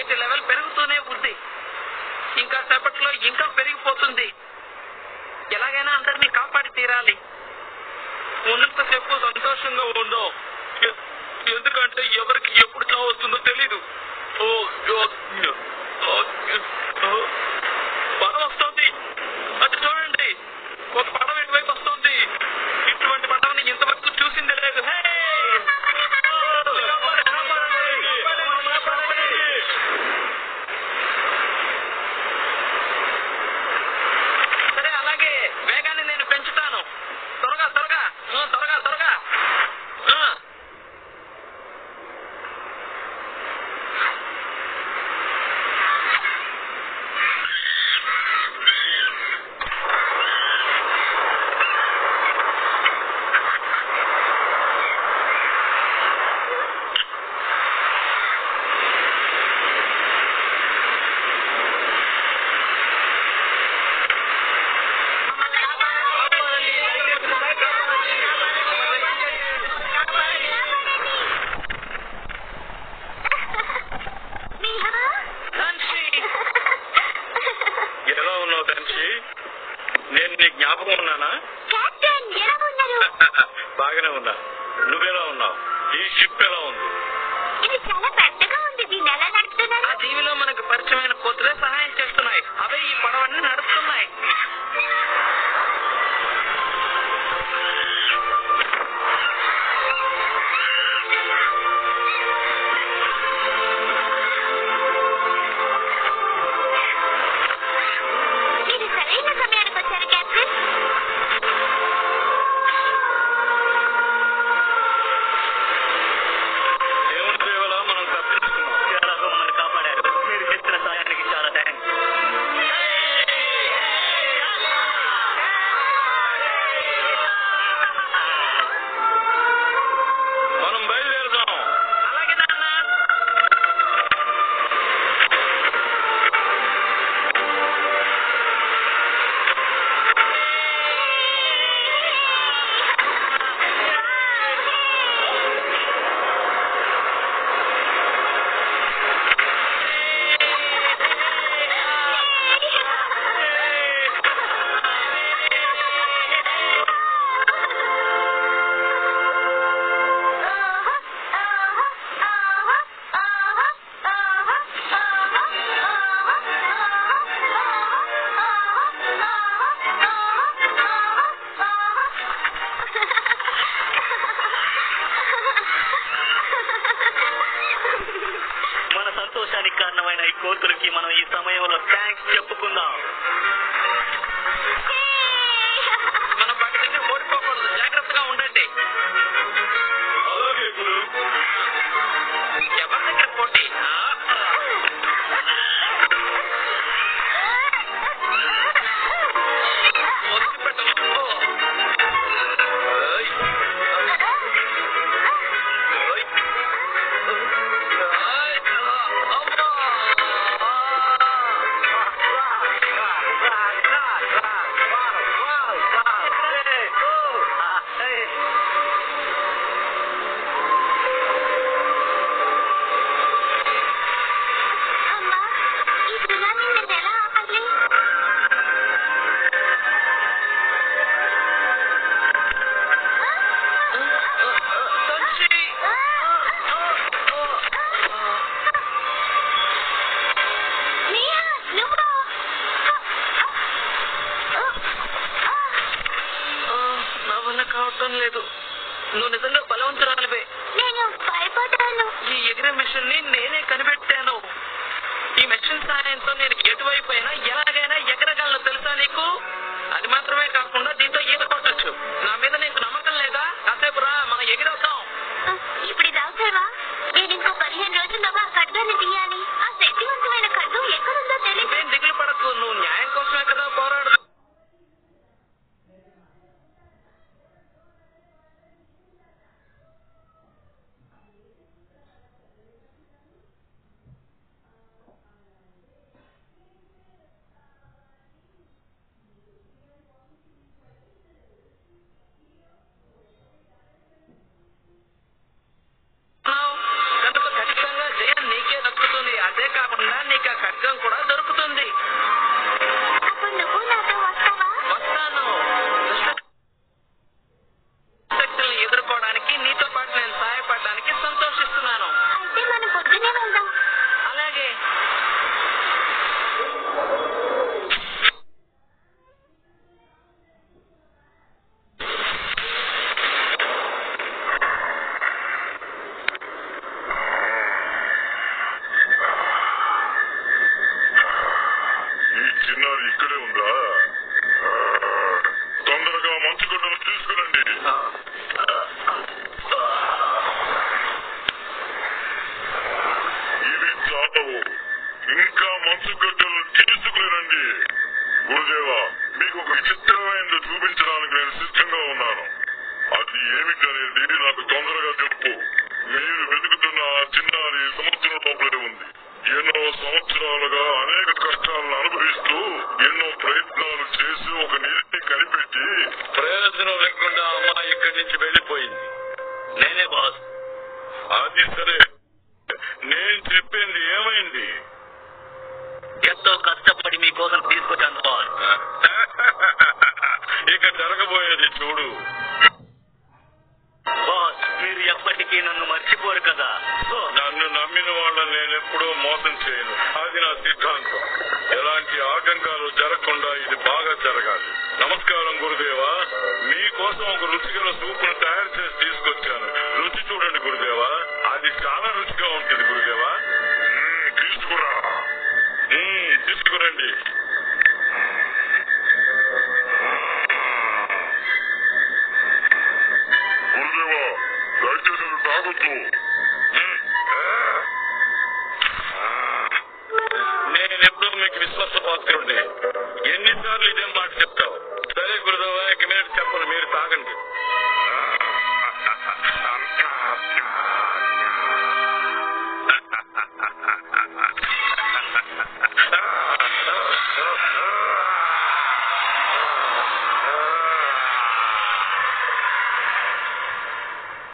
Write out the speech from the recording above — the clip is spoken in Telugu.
వీటి లెవెల్ పెరుగుతూనే ఉంది ఇంకా సేపట్లో ఇంకా పెరిగిపోతుంది ఎలాగైనా అందరినీ కాపాడి తీరాలి ఉన్నంతసేపు సంతోషంగా ఉందాం ఎ- ఎందుకంటే ఎవరికి ఎప్పుడు చావు వస్తుందో తెలీదు ఓ, ఓ, ఓ, ఓ. పడవ వస్తుంది అది చూడండి ఒక పడవ ఇటువైపు వస్తుంది ఇటువంటి పడవని ఇంతవరకు చూసిందే లేదు హే! సరే అలాగే వేగాన్ని నేను పెంచుతాను త్వరగా త్వరగా ఆ, త్వరగా త్వరగా ఆ. ధన్షి ఎలా ఉన్నావు తంచి నేను నీ జ్ఞాపకం ఉన్నానా కెప్టెన్ ఎలా ఉన్నారు బాగానే ఉన్నా నువ్వెలా ఉన్నావు ఈ షిప్ ఎలా ఉంది ఇది చాలా పెద్దగా ఉంది దీన్ని ఎలా ఆ నడుపుతున్నారు దీవిలో మనకు పరిచయమైన కోతులే సహాయం చేస్తున్నాయి అవే ఈ పడవని నడుపుతున్నాయి మీరు సరైన సమయానికి వచ్చారు కెప్టెన్ దేవుని దేవల మనం తప్పించుకున్నాం ఎలాగో మనల్ని కాపాడారు మీరు చేసిన సాయానికి చాలా థ్యాంక్స్ మనం బయలుదేరుదాం అలాగే నాన్న మన సంతోషానికి కారణమైన ఈ కోతులకి మనం ఈ సమయంలో థ్యాంక్స్ చెప్పుకుందాం మనం వాటి దగ్గర ఓడిపోకూడదు జాగ్రత్తగా ఉండండి ఎవరి దగ్గర పోటీ ఆ? వదిలిపెట్టను. ఓ. ఏయ్. ఏయ్. ఏయ్. అమ్మా ఈ సునామీ నేను ఎలా ఆపాలి తంచి. మియా నువ్వు ఆ, నా వల్ల కావటం లేదు నువ్వు నిజంగా బలవంతురాలివే నేను భయపడ్డాను ఈ ఎగిరే మిషన్ ని నేనే కనిపెట్టాను ఈ మెషిన్ సహాయంతో నేను ఎటువైపు అయినా ఎలాగైనా ఎగరగలను తెలుసా నీకు అది మాత్రమే కాకుండా దీంతో ఈత కొట్టచ్చు నా మీద నీకు నమ్మకం లేదా కాసేపు రా మనం ఎగిరవుతాం ఇప్పుడు ఇది అవసరమా నేను ఇంకో పదిహేను రోజుల్లోగా ఆ ఖడ్గాన్ని తీయాలి ఆ శక్తివంతమైన ఖడ్గం ఎక్కడుందో తెలియదు నువ్వేం దిగులు పడకు నువ్వు న్యాయం కోసమే కదా పోరాడు ఏమిటనేది నాకు తొందరగా చెప్పు మీరు వెతుకుతున్న ఆ చిన్నారి సముద్రం లోపలే ఉంది ఎన్నో సంవత్సరాలుగా అనేక కష్టాలను అనుభవిస్తూ ఎన్నో ప్రయత్నాలు చేసి ఒక నీటిని కనిపెట్టి ప్రయోజనం లేకుండా అమ్మాయి ఇక్కడి నుంచి వెళ్ళిపోయింది నేనే బాస్ అది సరే నేను చెప్పింది ఏమైంది ఎంతో కష్టపడి మీకోసం తీసుకొచ్చాను బాస్ ఇక జరగబోయేది చూడు బాస్ మీరు ఎప్పటికీ నన్ను మర్చిపోరు కదా సో నన్ను నమ్మిన వాళ్ళని నేను ఎప్పుడూ మోసం చేయను అది నా సిద్ధాంతం ఎలాంటి ఆటంకాలు జరగకుండా ఇది బాగా జరగాలి నమస్కారం గురుదేవా మీకోసం ఒక రుచిగల సూపును తయారు చేసి తీసుకొచ్చాను రుచి చూడండి గురుదేవా అది చాలా రుచిగా ఉంటుంది గురుదేవా తీసుకురా తీసుకురండి గురుదేవా దయచేసి అది తాగొద్దు నేను ఎప్పుడూ మీకు విశ్వాసపాత్రుడిని